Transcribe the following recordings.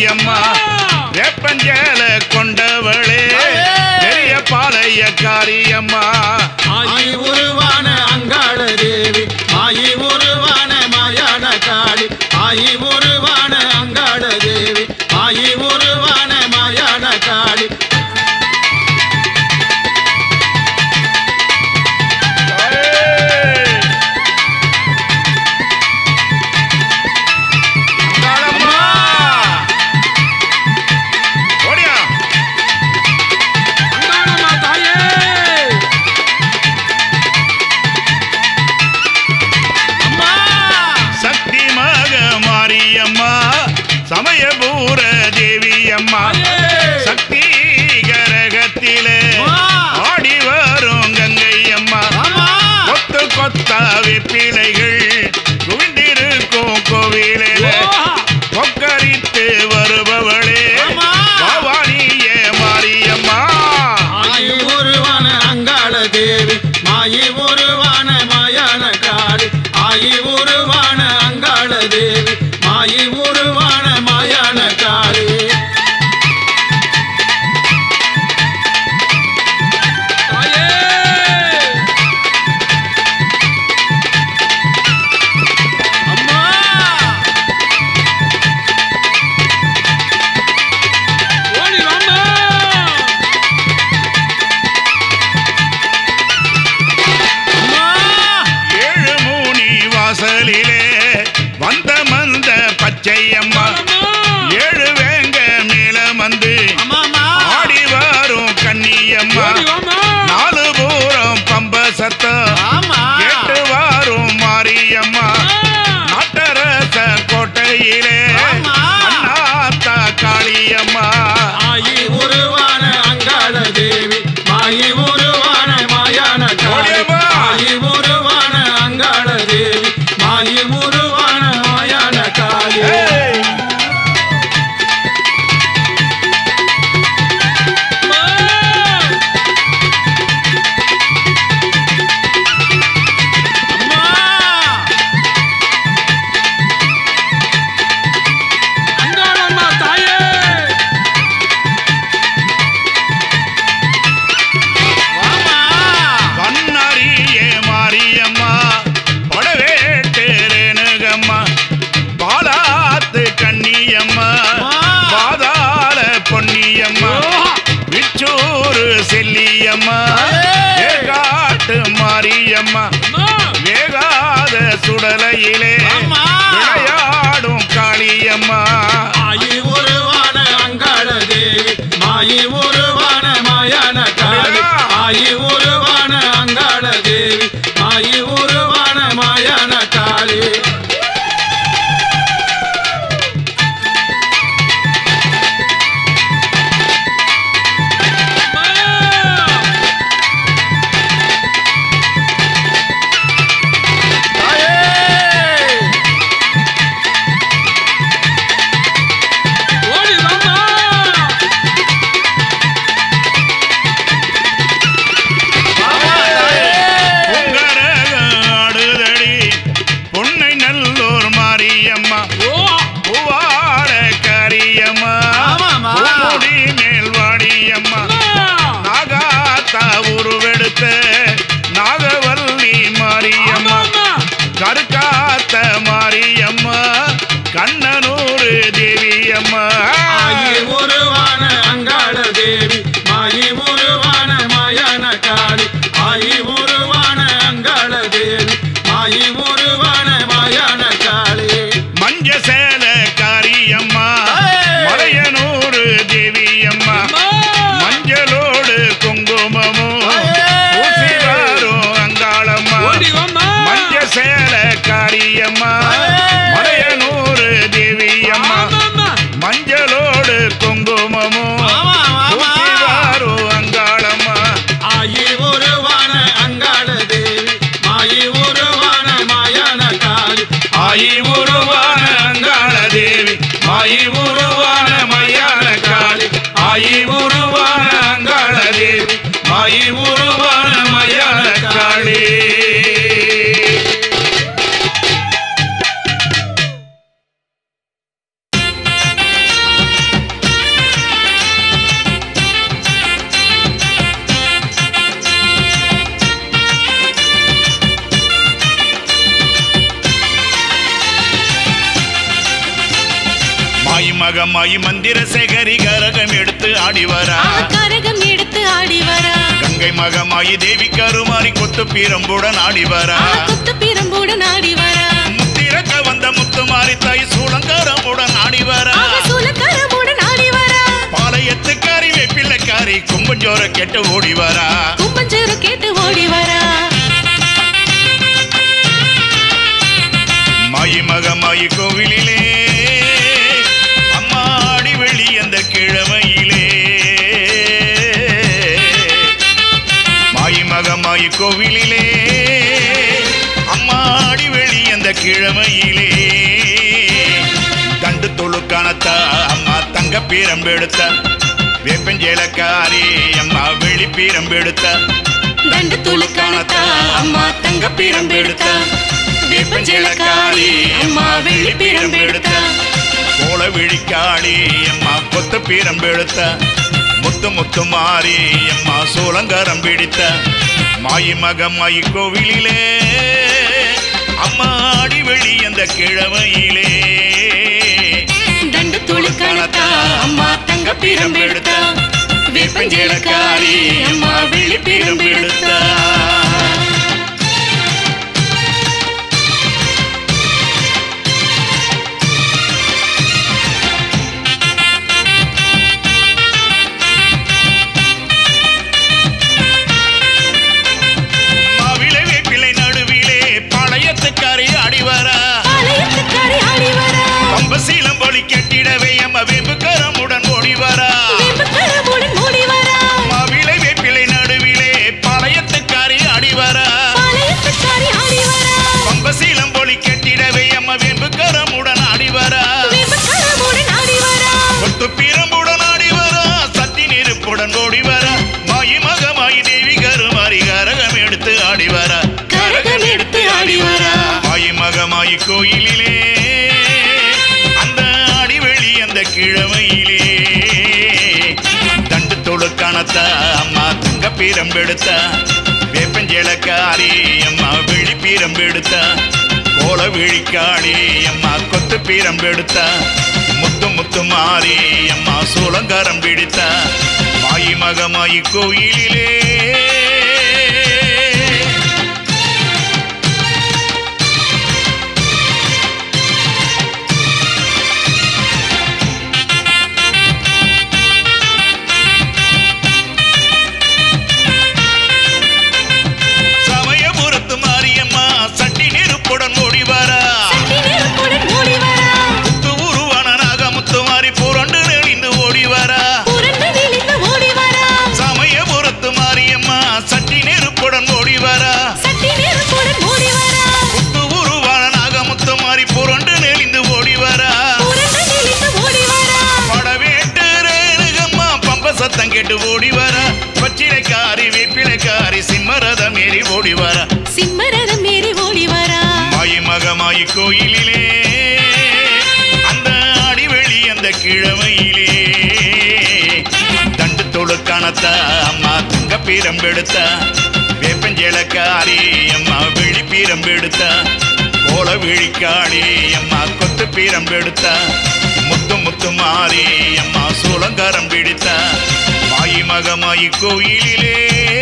மாரியம்மா வேப்பஞ்சேல கொண்டவளே பெரிய பாளைய காரியம்மா ஆயி உருவான அங்காள தேவி மாயி உருவான மாயான காளி ஆயி உருவான அங்காள தேவி மாயி உருவான மாயான காளி அங்காளம்மா. ஓடியா அங்காளம்மா தாயே அம்மா சக்தி மக மாரியம்மா சமயபூர தேவி அம்மா சக்தி கரகத்திலே ஆடி வரும் கங்கை அம்மா அம்மா கொத்து கொத்தா வெப்பிலைகள் குவிந்திருக்கும் கோவிலே கொக்கரித்து வருபவளே அம்மா. பவானியே மாரியம்மா ஆயி உருவான அங்காள தேவி மாயி உருவான மாயான காளி ஆயி உருவான அங்காள தேவி மாயி உருவான மாயான காளி தாயே அம்மா ஓடி வாம்மா அம்மா ஏழு மூணி வாசலிலே வந்த மந்த பச்சையம்மா ஏழு வேங்க மேல வந்து அம்மாமா ஆடி வரும் கன்னியம்மா ஓடி வாம்மா நாலு பூரம் பம்ப சத்தம் ஆமா கேட்டு வாரும் மாரியம்மா நாட்டரச கோட்டையிலே ஆமா. அண்ணாத்தா காளியம்மா ஆயி உருவான அங்காள தேவி மாயி உருவான மாயான காளி ஓடியம்மா. ஆயி உருவான அங்காள தேவி மாயி உருவான மாயான காளி ஏய், அம்மா அங்காளம்மா தாயே வாமா பண்ணாரியே மாரியம்மா படவேட்டு ரேணுகம்மா பாலாத்து கண்ணியம்மா பாதாள பொன்னியம்மா விச்சூரு செல்லியம்மா ஏகாட்டு மாரியம்மா வேகாத சுடலையிலே அம்மா. விளையாடும் காளியம்மா ஆயி உருவான அங்காள தேவி மாயி உருவான மாயான காளி ஆயி உருவான அங்காள தேவி மாயி உருவான மாயான காளி தாயே ஓடி வாம்மா வாமா தாயே பொங்கரகம் மகமாயி மந்திர சேகரி கரகம் எடுத்து ஆடி வரா கரகம் எடுத்து ஆடி வரா கங்கை மகமாயி தேவி கருமாறி கொத்து பீரம்புடன் ஆடி வரா குத்து பிரம்புடன் ஆடி வரா முத்திரக்க வந்த முத்துமாரி தாய் சூளங்காரமுடன் ஆடி வரா சூலக்கரமுடன் ஆடி வரா பாளையத்துக்காரி வெப்பிள்ளக்காரி கும்பஞ்சோர கெட்டு ஓடி வரா கும்பஞ்சேரு கேட்டு ஓடி வரா மாயி மகமாயி கோவிலிலே அம்மாடி வெளி அந்த கிழமையிலே மாயி மகமாயி கோவிலிலே அம்மாடி வெளி அந்த கிழமையிலே தண்டு தொழுக்கானத்தா அம்மா தங்க பீரம்பெடுத்த வேப்பஞ்சேலக்காரி அம்மா வெளி பீரம்பெடுத்த தண்டு துளுக்கானத்தா அம்மா தங்க பிரம்பெடுத்தா வேப்பஞ்சேலக்காரி அம்மா வெள்ளி பிரம்பெடுத்தா கோல விழிக்காளி அம்மா கொத்த பீரம்பெடுத்த முத்து முத்து மாறி அம்மா சோளங்காரம் பிடித்த மாயி மகமாயி கோவிலிலே அம்மா ஆடி வெளி அந்த கிழமையிலே தண்டு துளுக்கானத்தா அம்மா தங்க பிரம்பெடுத்தா வேப்பஞ்சேலக்காரி அம்மா வெள்ளி பிரம்பெடுத்தா மாவிளை வேப்பிலை நடுவிலே பாளையத்துக்காரி ஆடி வரா பாளையத்துக்காரி ஆடி வரா பம்பசீலம் பொலி கெட்டிடவே அம்மா வெம்புக்கரமுடன் ஓடி வரா வேப்பக்கரமுடன் ஓடி வரா மாவிளை வேப்பிலை நடுவிலே பாளையத்துக்காரி ஆடி வரா பாளையத்துக்காரி ஆடி வரா பம்பசீலம் பொலி கெட்டிடவே அம்மா வெம்புக்கரமுடன் ஆடி வரா வேப்பக்கரமுடன் ஆடி வரா கொத்து பீரம்புடன் ஆடி வரா சத்தி நெருப்புடன் ஓடி வரா மாயி மகமாயி தேவி கருமாறி கரகம் எடுத்து ஆடி வரா கரகம் எடுத்து ஆடி வரா மாயி மகமாயி கோயிலிலே அந்த அடிவெளி அந்த கிழமையிலே தண்டு தொழுக்கானத்தா அம்மா தங்க பீரம்பெடுத்த வேப்பஞ்சேலக்காரி அம்மா விழி பீரம்பெடுத்த கோல விழிக்காளி அம்மா கொத்து பீரம்பெடுத்த முத்து முத்து மாறி அம்மா சூளங்காரம் பிடித்த மாயி மகமாயி கோயிலிலே சமயபுரத்து மாரியம்மா சட்டி நெருப்புடன் ஓடி வரா சட்டி நெருப்புடன் ஓடி வரா முத்து உருவான நாகமுத்து மாறி புரண்டு நெளிந்து ஓடி வரா புரண்டு நெளிந்து ஓடி வரா சமயபுரத்து மாரியம்மா சட்டி நெருப்புடன் ஓடி வரா சட்டி நெருப்புடன் ஓடி வரா முத்து உருவான நாகமுத்து மாறி புரண்டு நெளிந்து ஓடி வரா புரண்டு நெளிந்து ஓடி வரா படவேட்டு ரேணுகம்மா பம்ப சத்தம் கேட்டு ஓடி வரா பச்சிலைக்காரி வேப்பிலைக்காரி சிம்மரதம் ஏறி ஓடி வரா சிம்மரதம் ஏறி ஓடி வரா மாயி மகமாயி கோயிலிலே அந்த அடிவெளி அந்த கிழமையிலே தண்டு தொழுக்கானத்தா அம்மா தங்க பீரம்பெடுத்த வேப்பஞ்சேலக்காரி அம்மா விழி பீரம்பெடுத்த கோல விழிக்காளி அம்மா கொத்து பீரம்பெடுத்த முத்து முத்து மாறி அம்மா சூளங்காரம் பிடித்த மாயி மகமாயி கோயிலிலே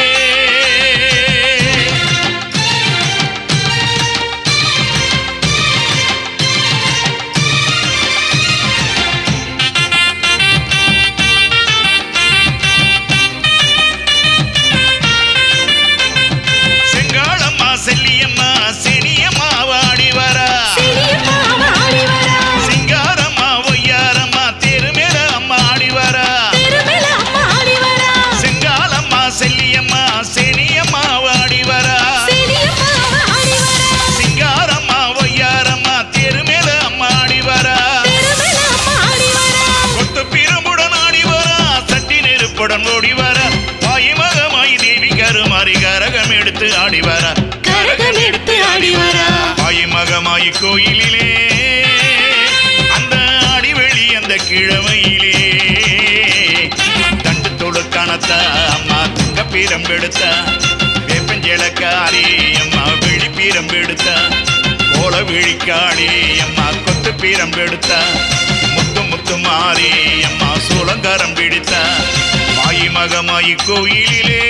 செங்காளம்மா செல்லியம்மா செனியம்மா வாடி வரா சிறியம்மா அவ ஆடி வரா சிங்காரம்மா ஒய்யாரம்மா தெருமேல அம்மா ஆடி வரா தெருமேல அம்மா ஆடி வரா செங்காலம்மா செல்லியம்மா செனியம்மா வாடி வரா சிறியம்மா அவ ஆடி வரா சிங்காரம்மா ஒய்யாரம்மா தெருமேல அம்மா ஆடி வரா தெருமேல அம்மா ஆடி வரா கொத்து பிரம்புடன் ஆடி வரா சட்டி நெருப்புடன் ஓடி வரா மாயி மகமாயி தேவி கருமாறி கரகம் எடுத்து ஆடி வரா கரகம் எடுத்து ஆடி வரா மாயி மகமாயி கோயிலிலே அந்த அடிவெளி அந்த கிழமையிலே தண்டு தொழுக்கானத்தா அம்மா தங்க பீரம்பெடுத்த வேப்பஞ்சேலக்காரி அம்மா விழி பீரம்பெடுத்த கோல விழிக்காளி அம்மா கொத்து பீரம்பெடுத்த முத்து முத்து மாறி மாயி கோயிலிலே